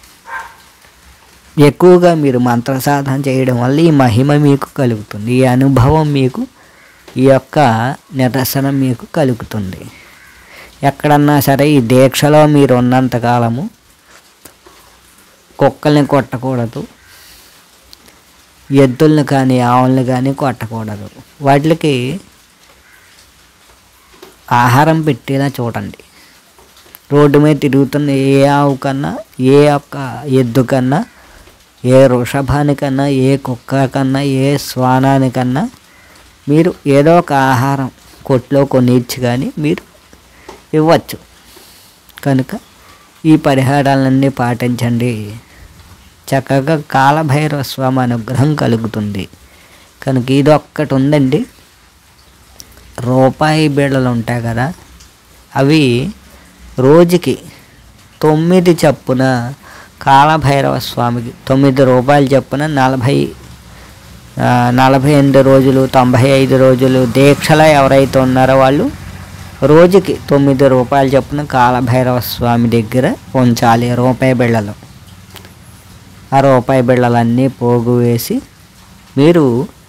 ఎక్కువగా మీరు మంత్ర సాధన చేయడం వల్ల ఈ మహిమ మీకు కలుగుతుంది ఈ అనుభవం మీకు ఈ యొక్క నిదర్శనం మీకు కలుగుతుంది ఎక్కడన్నా సరే ఈ దీక్షలో మీరు ఉన్నంతకాలము కుక్కల్ని కొట్టకూడదు ఎద్దుల్ని కానీ ఆవుల్ని కానీ కొట్టకూడదు వాటికి ఆహారం పెట్టేలా చూడండి రోడ్డు మీద తిరుగుతున్న ఏ ఆవు కన్నా ఏ ఒక్క ఎద్దు కన్నా ఏ వృషభానికన్నా ఏ కుక్క కన్నా ఏ శ్వానానికన్నా మీరు ఏదో ఒక ఆహారం కొట్లో కొన్ని ఇచ్చి కానీ మీరు ఇవ్వచ్చు కనుక ఈ పరిహారాలన్నీ పాటించండి చక్కగా కాలభైరవ స్వామి అనుగ్రహం కలుగుతుంది కనుక ఇది ఒక్కటి ఉందండి రూపాయి బిళ్ళలు ఉంటాయి కదా అవి రోజుకి తొమ్మిది చప్పున కాలభైరవ స్వామికి తొమ్మిది రూపాయలు చప్పున నలభై ఆ, నలభై ఎనిమిది రోజులు తొంభై ఐదు రోజులు దీక్షలో ఎవరైతే ఉన్నారో వాళ్ళు రోజుకి తొమ్మిది రూపాయలు చొప్పున కాలభైరవ స్వామి దగ్గర ఉంచాలి రూపాయి బిళ్ళలు ఆ రూపాయి బిళ్ళలన్నీ పోగు వేసి మీరు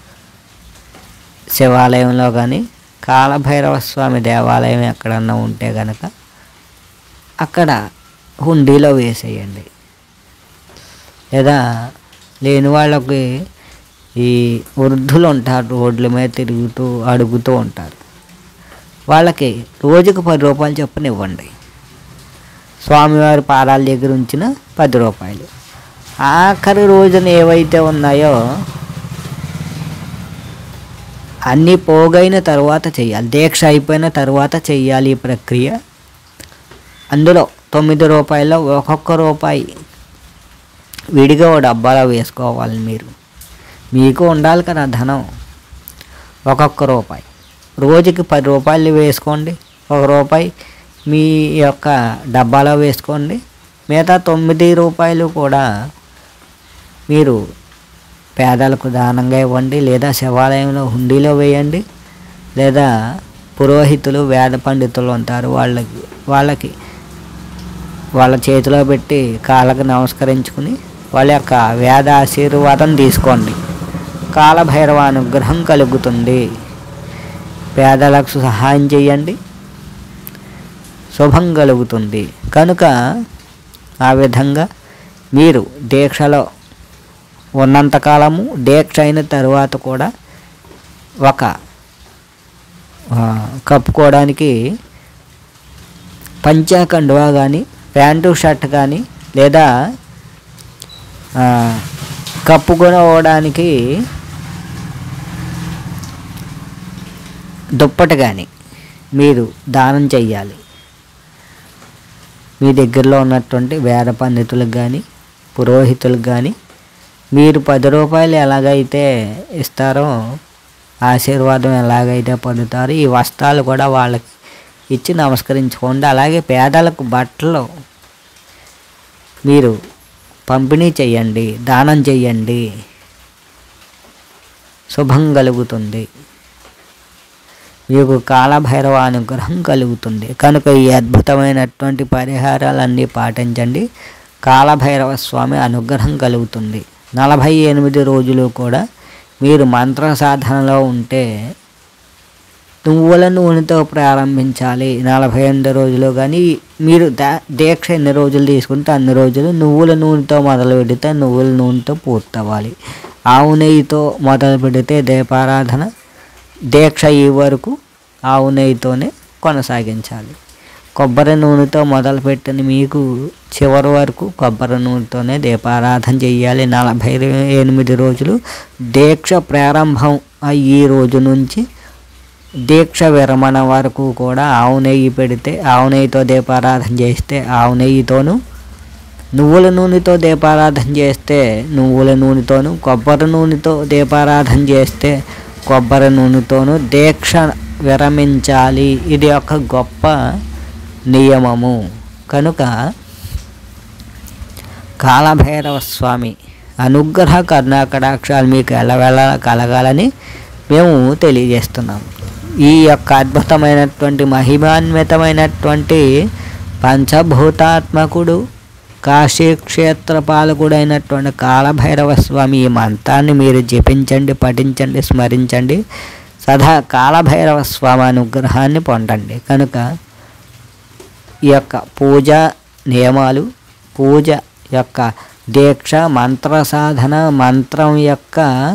శివాలయంలో కానీ కాలభైరవ స్వామి దేవాలయం ఎక్కడన్నా ఉంటే కనుక అక్కడ హుండీలో వేసేయండి లేదా లేని వాళ్ళకి ఈ వృద్ధులు ఉంటారు రోడ్ల మీద తిరుగుతూ అడుగుతూ ఉంటారు వాళ్ళకి రోజుకు పది రూపాయలు చొప్పున ఇవ్వండి స్వామివారి పాదాల దగ్గర ఉంచిన పది రూపాయలు ఆఖరి రోజున ఏవైతే ఉన్నాయో అన్నీ పోగైన తర్వాత చెయ్యాలి దీక్ష అయిపోయిన తర్వాత చెయ్యాలి ఈ ప్రక్రియ అందులో తొమ్మిది రూపాయల్లో ఒక్కొక్క రూపాయి విడిగా ఓ డబ్బాలో వేసుకోవాలి మీరు మీకు ఉండాలి కదా ధనం ఒక్కొక్క రూపాయి రోజుకి పది రూపాయలు వేసుకోండి ఒక రూపాయి మీ యొక్క డబ్బాలో వేసుకోండి మిగతా తొమ్మిది రూపాయలు కూడా మీరు పేదలకు దానంగా ఇవ్వండి లేదా శివాలయంలో హుండీలో వేయండి లేదా పురోహితులు వేద పండితులు ఉంటారు వాళ్ళకి వాళ్ళకి వాళ్ళ చేతిలో పెట్టి కాళ్ళకు నమస్కరించుకుని వాళ్ళ యొక్క వేద ఆశీర్వాదం తీసుకోండి కాలభైరవ అనుగ్రహం కలుగుతుంది పేదలకు సహాయం చేయండి శుభం కలుగుతుంది కనుక ఆ విధంగా మీరు దీక్షలో ఉన్నంతకాలము దీక్ష అయిన తరువాత కూడా ఒక ఆ, కప్పుకోవడానికి పంచా కండువా కానీ ప్యాంటు షర్ట్ కానీ లేదా ఆ, కప్పుకోవడానికి దుప్పటి కానీ మీరు దానం చెయ్యాలి మీ దగ్గరలో ఉన్నటువంటి వేద పండితులకు కానీ పురోహితులకు కానీ మీరు పది రూపాయలు ఎలాగైతే ఇస్తారో ఆశీర్వాదం ఎలాగైతే పొందుతారో ఈ వస్త్రాలు కూడా వాళ్ళకి ఇచ్చి నమస్కరించుకోండి అలాగే పేదలకు బట్టలు మీరు పంపిణీ చెయ్యండి దానం చెయ్యండి శుభం కలుగుతుంది మీకు కాలభైరవ అనుగ్రహం కలుగుతుంది కనుక ఈ అద్భుతమైనటువంటి పరిహారాలన్నీ పాటించండి కాలభైరవ స్వామి అనుగ్రహం కలుగుతుంది నలభై ఎనిమిది రోజులు కూడా మీరు మంత్ర సాధనలో ఉంటే నువ్వుల నూనెతో ప్రారంభించాలి నలభై ఎనిమిది రోజులు కానీ మీరు దా దీక్ష ఎన్ని రోజులు తీసుకుంటే అన్ని రోజులు నువ్వుల నూనెతో మొదలు పెడితే నువ్వుల నూనెతో పూర్తవ్వాలి ఆవు నెయ్యితో మొదలు పెడితే దీపారాధన దీక్ష ఈ వరకు ఆవు నెయ్యితోనే కొనసాగించాలి కొబ్బరి నూనెతో మొదలుపెట్టిన మీకు చివరి వరకు కొబ్బరి నూనెతోనే దీపారాధన చేయాలి నలభై ఎనిమిది రోజులు దీక్ష ప్రారంభం అయ్యే రోజు నుంచి దీక్ష విరమణ వరకు కూడా ఆవు నెయ్యి పెడితే ఆవు నెయ్యితో దీపారాధన చేస్తే ఆవు నెయ్యితోనూ నువ్వుల నూనెతో దీపారాధన చేస్తే నువ్వుల నూనెతోనూ కొబ్బరి నూనెతో దీపారాధన చేస్తే కొబ్బరి నూనెతోనూ దీక్ష విరమించాలి ఇది ఒక గొప్ప నియమము కనుక కాలభైరవ స్వామి అనుగ్రహ కరుణాకటాక్షాలు మీకు ఎలవెల కలగాలని మేము తెలియజేస్తున్నాం ఈ యొక్క అద్భుతమైనటువంటి మహిమాన్వితమైనటువంటి పంచభూతాత్మకుడు కాశీ క్షేత్ర పాలకుడైనటువంటి కాలభైరవ స్వామి ఈ మంత్రాన్ని మీరు జపించండి పఠించండి స్మరించండి సదా కాలభైరవ స్వామి అనుగ్రహాన్ని పొందండి కనుక ఈ యొక్క పూజ నియమాలు పూజ యొక్క దీక్ష మంత్ర సాధన మంత్రం యొక్క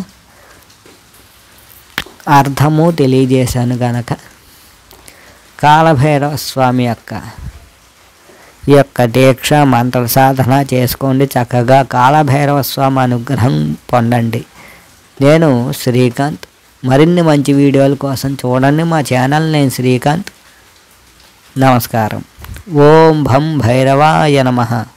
అర్థము తెలియజేశాను గనక కాలభైరవ స్వామి యొక్క ఈ యొక్క దీక్ష మంత్ర సాధన చేసుకోండి చక్కగా కాలభైరవ స్వామి అనుగ్రహం పొందండి నేను శ్రీకాంత్ మరిన్ని మంచి వీడియోల కోసం చూడండి మా ఛానల్ నేను శ్రీకాంత్ నమస్కారం ఓం భం భైరవాయ నమః